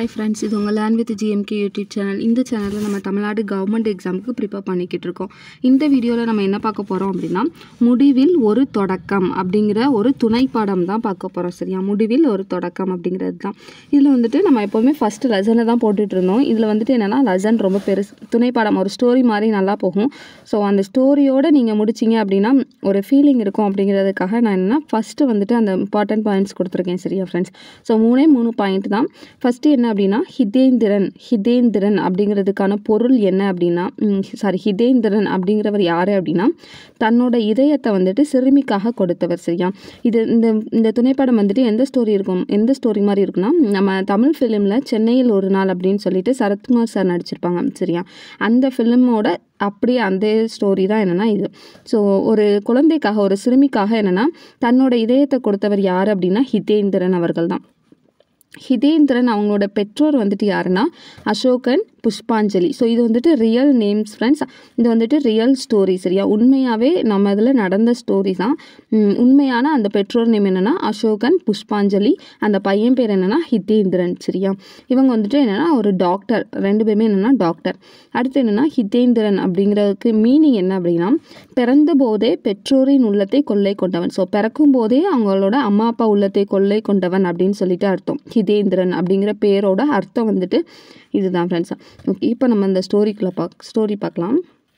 hi friends இது உங்கள் land with GMK YouTube channel இந்த சேனலில் நம்ம தமிழ்நாடு கவர்மெண்ட் எக்ஸாமுக்கு ப்ரிப்பேர் பண்ணிக்கிட்டு இருக்கோம் இந்த வீடியோவில் நம்ம என்ன பார்க்க போகிறோம் அப்படின்னா முடிவில் ஒரு தொடக்கம் அப்படிங்கிற ஒரு துணை பாடம் தான் பார்க்க போகிறோம் சரியா முடிவில் ஒரு தொடக்கம் அப்படிங்கிறது தான் இதில் வந்துட்டு நம்ம எப்போவுமே ஃபஸ்ட்டு லெசனை தான் போட்டுட்டு இருந்தோம் இதில் வந்துட்டு என்னென்னா லெசன் ரொம்ப பெருசு துணை பாடம் ஒரு ஸ்டோரி மாதிரி நல்லா போகும் ஸோ அந்த ஸ்டோரியோடு நீங்கள் முடிச்சிங்க அப்படின்னா ஒரு ஃபீலிங் இருக்கும் அப்படிங்கிறதுக்காக நான் என்னென்னா ஃபஸ்ட்டு வந்துட்டு அந்த இம்பார்ட்டன்ட் பாயிண்ட்ஸ் கொடுத்துருக்கேன் சரியா ஃப்ரெண்ட்ஸ் ஸோ மூணே மூணு பாயிண்ட் தான் ஃபஸ்ட்டு என்ன அப்படின்னா ஹிதேந்திரன் ஹிதேந்திரன் அப்படிங்கிறதுக்கான பொருள் என்ன அப்படின்னா சாரி ஹிதேந்திரன் அப்படிங்கிறவர் யார் அப்படின்னா தன்னோட இதயத்தை வந்துட்டு சிறுமிக்காக கொடுத்தவர் சரியா இது இந்த இந்த துணைப்படம் வந்துட்டு எந்த ஸ்டோரி இருக்கும் எந்த ஸ்டோரி மாதிரி இருக்குன்னா நம்ம தமிழ் ஃபிலிமில் சென்னையில் ஒரு நாள் அப்படின்னு சொல்லிட்டு சரத்குமார் சார் நடிச்சிருப்பாங்க சரியா அந்த ஃபிலிமோட அப்படியே அந்த ஸ்டோரி தான் என்னென்னா இது ஸோ ஒரு குழந்தைக்காக ஒரு சிறுமிக்காக என்னென்னா தன்னோட இதயத்தை கொடுத்தவர் யார் அப்படின்னா ஹிதேந்திரன் அவர்கள் தான் ஹிதேந்திரன் அவங்களோட பெற்றோர் வந்துட்டு யாருன்னா அசோகன் புஷ்பாஞ்சலி ஸோ இது வந்துட்டு ரியல் நேம்ஸ் ஃப்ரெண்ட்ஸ் இது வந்துட்டு ரியல் ஸ்டோரி சரியா உண்மையாகவே நம்ம இதில் நடந்த ஸ்டோரி தான் உம், உண்மையான அந்த பெற்றோர் நேம் என்னென்னா அசோகன் புஷ்பாஞ்சலி அந்த பையன் பேர் என்னென்னா ஹிதேந்திரன் சரியா இவங்க வந்துட்டு என்னென்னா ஒரு டாக்டர் ரெண்டு பேருமே என்னென்னா டாக்டர் அடுத்து என்னென்னா ஹிதேந்திரன் அப்படிங்கிறதுக்கு மீனிங் என்ன அப்படின்னா பிறந்த போதே பெற்றோரின் உள்ளத்தை கொள்ளை கொண்டவன் ஸோ பிறக்கும் போதே அவங்களோட அம்மா அப்பா உள்ளத்தை கொள்ளை கொண்டவன் அப்படின்னு சொல்லிட்டு அர்த்தம் ஹிதேந்திரன் அப்படிங்கிற பேரோட அர்த்தம் வந்துட்டு இதுதான் ஃப்ரெண்ட்ஸ் ஓகே இப்போ நம்ம இந்த ஸ்டோரிக்குள்ளே பார்க் ஸ்டோரி பார்க்கலாம்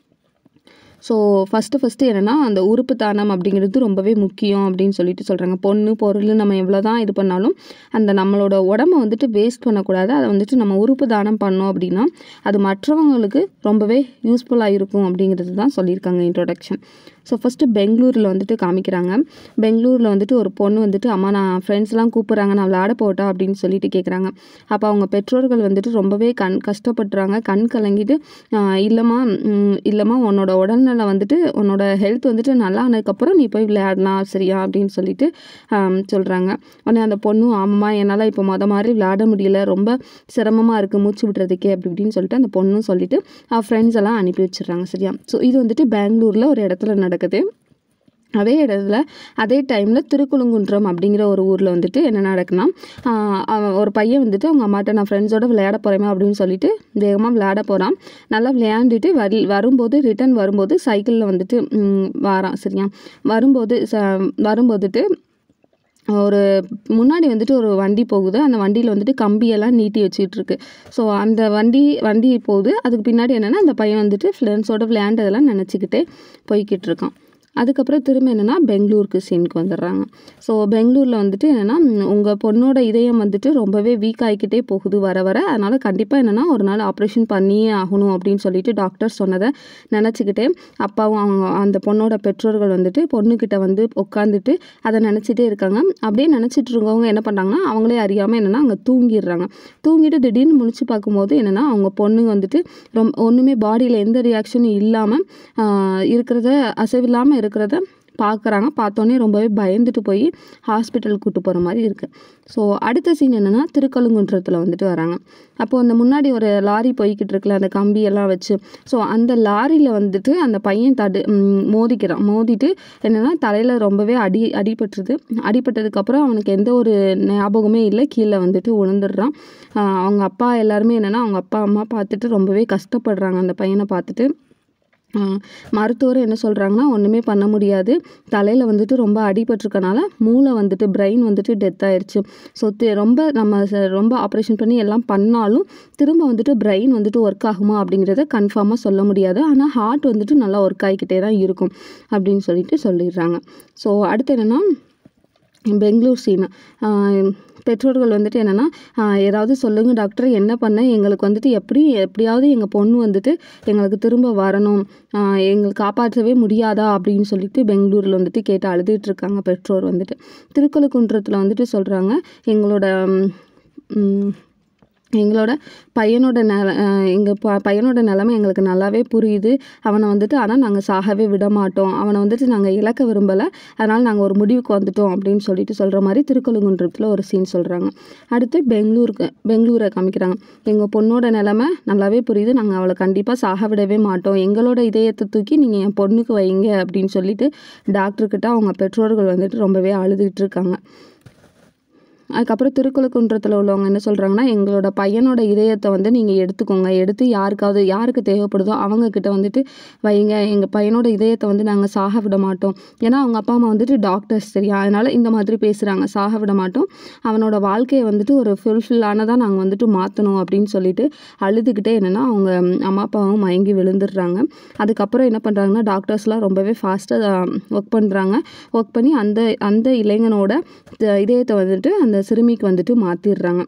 ஸோ ஃபஸ்ட்டு ஃபஸ்ட்டு என்னென்னா அந்த உறுப்பு தானம் அப்படிங்கிறது ரொம்பவே முக்கியம் அப்படின்னு சொல்லிட்டு சொல்கிறாங்க பொண்ணு பொருள் நம்ம எவ்வளோ தான் இது பண்ணாலும் அந்த நம்மளோட உடம்ப வந்துட்டு வேஸ்ட் பண்ணக்கூடாது அதை வந்துட்டு நம்ம உறுப்பு தானம் பண்ணோம் அப்படின்னா அது மற்றவங்களுக்கு ரொம்பவே யூஸ்ஃபுல்லாக இருக்கும் அப்படிங்கிறது தான் சொல்லியிருக்காங்க இன்ட்ரொடக்ஷன் ஸோ ஃபஸ்ட்டு பெங்களூரில் வந்துட்டு காமிக்கிறாங்க பெங்களூரில் வந்துட்டு ஒரு பொண்ணு வந்துட்டு அம்மா நான் ஃப்ரெண்ட்ஸ்லாம் கூப்பிட்றாங்க நான் விளையாட போட்டா அப்படின்னு சொல்லிட்டு கேட்குறாங்க அப்போ அவங்க பெற்றோர்கள் வந்துட்டு ரொம்பவே கண் கஷ்டப்படுறாங்க கண் கலங்கிட்டு "ஆஹ் இல்லைம்மா ம், இல்லைம்மா உன்னோட உடல்நலம் வந்துட்டு உன்னோட ஹெல்த் வந்துட்டு நல்லா ஆனதுக்கப்புறம் நீ போய் விளையாடலாம் சரியா அப்படின்னு சொல்லிட்டு சொல்கிறாங்க உடனே அந்த பொண்ணும் ஆமாம்மா என்னால் இப்போ மொத மாதிரி விளையாட முடியல ரொம்ப சிரமமாக இருக்குது மூச்சு விடுறதுக்கே அப்படி இப்படின்னு சொல்லிட்டு அந்த பொண்ணும் சொல்லிட்டு ஃப்ரெண்ட்ஸ் எல்லாம் அனுப்பி வச்சிடுறாங்க சரியா ஸோ இது வந்துட்டு பெங்களூரில் ஒரு இடத்துல நடக்குது அதே இடத்துல அதே டைமில் திருக்குழுங்குன்றம் அப்படிங்கிற ஒரு ஊரில் வந்துட்டு என்ன நடக்குன்னா ஆஹ் அவன் ஒரு பையன் வந்துட்டு அவங்க அம்மாட்ட நான் ஃப்ரெண்ட்ஸோட விளையாட போகிறேன் அப்படின்னு சொல்லிட்டு வேகமாக விளையாட போகிறான் நல்லா விளையாண்டுட்டு வரி வரும்போது ரிட்டர்ன் வரும்போது சைக்கிளில் வந்துட்டு ம், வாரான் சரியா வரும்போது ச வரும்போதுட்டு ஒரு முன்னாடி வந்துட்டு ஒரு வண்டி போகுது அந்த வண்டியில் வந்துட்டு கம்பியெல்லாம் நீட்டி வச்சுட்டு இருக்கு ஸோ அந்த வண்டி வண்டி போகுது அதுக்கு பின்னாடி என்னென்னா அந்த பையன் வந்துட்டு ஃப்ரெண்ட்ஸோட விளையாண்டதெல்லாம் நினச்சிக்கிட்டே போய்கிட்டு இருக்கான் அதுக்கப்புறம் திரும்ப என்னென்னா பெங்களூருக்கு சீனுக்கு வந்துடுறாங்க ஸோ பெங்களூரில் வந்துட்டு என்னென்னா உங்கள் பொண்ணோட இதயம் வந்துட்டு ரொம்பவே வீக் ஆகிக்கிட்டே போகுது வர வர அதனால் கண்டிப்பாக என்னென்னா ஒரு நாள் ஆப்ரேஷன் பண்ணியே ஆகணும் அப்படின்னு சொல்லிட்டு டாக்டர் சொன்னதை நினச்சிக்கிட்டே அப்பாவும் அவங்க அந்த பொண்ணோட பெற்றோர்கள் வந்துட்டு பொண்ணுக்கிட்ட வந்து உட்காந்துட்டு அதை நினச்சிட்டே இருக்காங்க அப்படியே நினச்சிட்டு இருக்கவங்க என்ன பண்ணுறாங்கன்னா அவங்களே அறியாமல் என்னென்னா அங்கே தூங்கிடுறாங்க தூங்கிட்டு திடீர்னு முழிச்சு பார்க்கும்போது என்னென்னா அவங்க பொண்ணுங்க வந்துட்டு ரொம்ப ஒன்றுமே பாடியில் எந்த ரியாக்ஷனும் இல்லாமல் இருக்கிறத அசைவில்லாமல் இருக்கிறத பார்க்குறாங்க பார்த்தோன்னே ரொம்பவே பயந்துட்டு போய் ஹாஸ்பிட்டல் கூட்டு போகிற மாதிரி இருக்குது ஸோ அடுத்த சீன் என்னென்னா திருக்கழுங்குன்றத்தில் வந்துட்டு வராங்க அப்போது அந்த முன்னாடி ஒரு லாரி போய்கிட்டு இருக்குல்ல அந்த கம்பி எல்லாம் வச்சு ஸோ அந்த லாரியில் வந்துட்டு அந்த பையன் தடு ம், மோதிக்கிறான் மோதிட்டு என்னென்னா தலையில் ரொம்பவே அடி அடிபட்டுருது அடிபட்டதுக்கப்புறம் அவனுக்கு எந்த ஒரு ஞாபகமே இல்லை கீழே வந்துட்டு விழுந்துடுறான் ஆஹ் அவங்க அப்பா எல்லாருமே என்னென்னா அவங்க அப்பா அம்மா பார்த்துட்டு ரொம்பவே கஷ்டப்படுறாங்க அந்த பையனை பார்த்துட்டு ஆஹ் மருத்துவர் என்ன சொல்கிறாங்கன்னா ஒன்றுமே பண்ண முடியாது தலையில் வந்துட்டு ரொம்ப அடிபட்டிருக்கனால மூளை வந்துட்டு பிரெயின் வந்துட்டு டெத் ஆயிடுச்சு ஸோ ரொம்ப நம்ம ச- ரொம்ப ஆப்ரேஷன் பண்ணி எல்லாம் பண்ணாலும் திரும்ப வந்துட்டு பிரெயின் வந்துட்டு ஒர்க் ஆகுமா அப்படிங்கிறத கன்ஃபார்மாக சொல்ல முடியாது ஆனால் ஹார்ட் வந்துட்டு நல்லா ஒர்க் ஆகிக்கிட்டே தான் இருக்கும் அப்படின்னு சொல்லிட்டு சொல்லிடுறாங்க ஸோ அடுத்து என்னென்னா பெங்களூர் சீனு பெற்றோர்கள் வந்துட்டு என்னென்னா ஏதாவது சொல்லுங்கள் டாக்டர் என்ன பண்ண எங்களுக்கு வந்துட்டு எப்படி எப்படியாவது எங்கள் பொண்ணு வந்துட்டு எங்களுக்கு திரும்ப வரணும் ஆஹ் எங்களுக்கு காப்பாற்றவே முடியாதா அப்படின்னு சொல்லிட்டு பெங்களூரில் வந்துட்டு கேட்டு அழுதுட்டு இருக்காங்க பெற்றோர் வந்துட்டு திருக்கழுக்குன்றத்தில் வந்துட்டு சொல்கிறாங்க எங்களோட ம், ம், எங்களோட பையனோட நில எங்கள் ப பையனோட நிலமை எங்களுக்கு நல்லாவே புரியுது அவனை வந்துட்டு ஆனால் நாங்கள் சாகவே விட மாட்டோம் அவனை வந்துட்டு நாங்கள் இழக்க விரும்பலை அதனால் நாங்கள் ஒரு முடிவுக்கு வந்துட்டோம் அப்படின்னு சொல்லிட்டு சொல்கிற மாதிரி திருக்கழுங்குன்றத்தில் ஒரு சீன் சொல்கிறாங்க அடுத்து பெங்களூருக்கு பெங்களூரை காமிக்கிறாங்க எங்கள் பொண்ணோட நிலமை நல்லாவே புரியுது நாங்கள் அவளை கண்டிப்பாக சாக விடவே மாட்டோம் எங்களோட இதயத்தை தூக்கி நீங்கள் என் பொண்ணுக்கு வைங்க அப்படின்னு சொல்லிட்டு டாக்டர்கிட்ட அவங்க பெற்றோர்கள் வந்துட்டு ரொம்பவே அழுதுகிட்டு இருக்காங்க அதுக்கப்புறம் திருக்குளக்குன்றத்தில் உள்ளவங்க என்ன சொல்கிறாங்கன்னா எங்களோட பையனோட இதயத்தை வந்து நீங்கள் எடுத்துக்கோங்க எடுத்து யாருக்காவது யாருக்கு தேவைப்படுதோ அவங்கக்கிட்ட வந்துட்டு வைங்க எங்கள் பையனோட இதயத்தை வந்து நாங்கள் சாக விட மாட்டோம் ஏன்னா அவங்க அப்பா அம்மா வந்துட்டு டாக்டர்ஸ் சரியா அதனால் இந்த மாதிரி பேசுகிறாங்க சாக விட மாட்டோம் அவனோட வாழ்க்கையை வந்துட்டு ஒரு ஃபுல்ஃபில்லானதாக நாங்கள் வந்துட்டு மாற்றணும் அப்படின்னு சொல்லிட்டு அழுதுகிட்டே என்னென்னா அவங்க அம்மா அப்பாவும் மயங்கி விழுந்துடுறாங்க அதுக்கப்புறம் என்ன பண்ணுறாங்கன்னா டாக்டர்ஸ்லாம் ரொம்பவே ஃபாஸ்ட்டாக ஒர்க் பண்ணுறாங்க ஒர்க் பண்ணி அந்த அந்த இளைஞனோட த- இதயத்தை வந்துட்டு அந்த சிறுமிக்கு வந்துட்டு மாற்றிடுறாங்க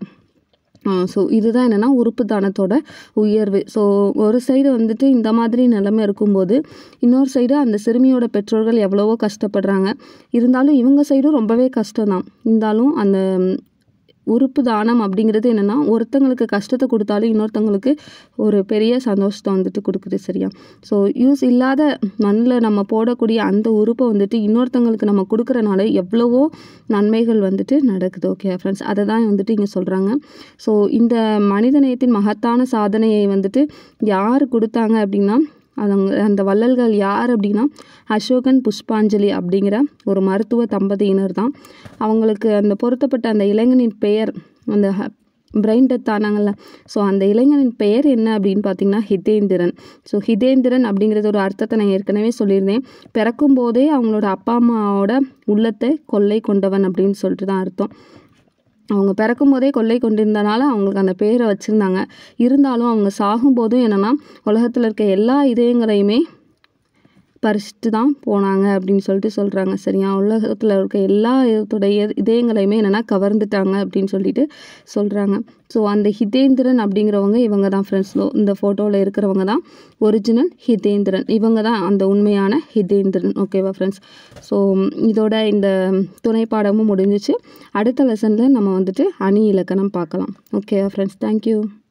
ஸோ இதுதான் என்னென்னா உறுப்பு தானத்தோட உயர்வு ஸோ ஒரு சைடு வந்துட்டு இந்த மாதிரி நிலைமை இருக்கும்போது இன்னொரு சைடு அந்த சிறுமியோட பெற்றோர்கள் எவ்வளவோ கஷ்டப்படுறாங்க இருந்தாலும் இவங்க சைடும் ரொம்பவே கஷ்டம்தான் இருந்தாலும் அந்த ம், உறுப்பு தானம் அப்படிங்கிறது என்னென்னா ஒருத்தங்களுக்கு கஷ்டத்தை கொடுத்தாலும் இன்னொருத்தங்களுக்கு ஒரு பெரிய சந்தோஷத்தை வந்துட்டு கொடுக்குது சரியா ஸோ யூஸ் இல்லாத மண்ணில் நம்ம போடக்கூடிய அந்த உறுப்பை வந்துட்டு இன்னொருத்தங்களுக்கு நம்ம கொடுக்குறனால எவ்வளவோ நன்மைகள் வந்துட்டு நடக்குது ஓகே ஃப்ரெண்ட்ஸ் அதை தான் வந்துட்டு இங்கே சொல்கிறாங்க ஸோ இந்த மனிதநேயத்தின் மகத்தான சாதனையை வந்துட்டு யார் கொடுத்தாங்க அப்படின்னா அவங்க அந்த வள்ளல்கள் யார் அப்படின்னா அசோகன் புஷ்பாஞ்சலி அப்படிங்கிற ஒரு மருத்துவ தம்பதியினர் தான் அவங்களுக்கு அந்த பொருத்தப்பட்ட அந்த இளைஞனின் பெயர் அந்த பிரெயின் டெத் ஆனாங்கல்ல ஸோ அந்த இளைஞனின் பெயர் என்ன அப்படின்னு பார்த்தீங்கன்னா ஹிதேந்திரன் ஸோ ஹிதேந்திரன் அப்படிங்கிறது ஒரு அர்த்தத்தை நான் ஏற்கனவே சொல்லியிருந்தேன் பிறக்கும் போதே அவங்களோட அப்பா அம்மாவோட உள்ளத்தை கொள்ளை கொண்டவன் அப்படின்னு சொல்லிட்டு தான் அர்த்தம் அவங்க பிறக்கும் போதே கொள்ளை கொண்டிருந்தனால அவங்களுக்கு அந்த பேரை வச்சுருந்தாங்க இருந்தாலும் அவங்க சாகும்போதும் என்னென்னா உலகத்தில் இருக்க எல்லா இதயங்களையுமே பறிச்சுட்டு தான் போனாங்க அப்படின்னு சொல்லிட்டு சொல்கிறாங்க சரியா உலகத்தில் இருக்க எல்லா இதோடைய இதயங்களையுமே என்னென்னா கவர்ந்துட்டாங்க அப்படின்னு சொல்லிட்டு சொல்கிறாங்க ஸோ அந்த ஹிதேந்திரன் அப்படிங்கிறவங்க இவங்க தான் ஃப்ரெண்ட்ஸ் இந்த ஃபோட்டோவில் இருக்கிறவங்க தான் ஒரிஜினல் ஹிதேந்திரன் இவங்க தான் அந்த உண்மையான ஹிதேந்திரன் ஓகேவா ஃப்ரெண்ட்ஸ் ஸோ இதோட இந்த துணை பாடமும் முடிஞ்சிச்சு அடுத்த லெசனில் நம்ம வந்துட்டு அணி இலக்கணம் பார்க்கலாம் ஓகேவா ஃப்ரெண்ட்ஸ் தேங்க்யூ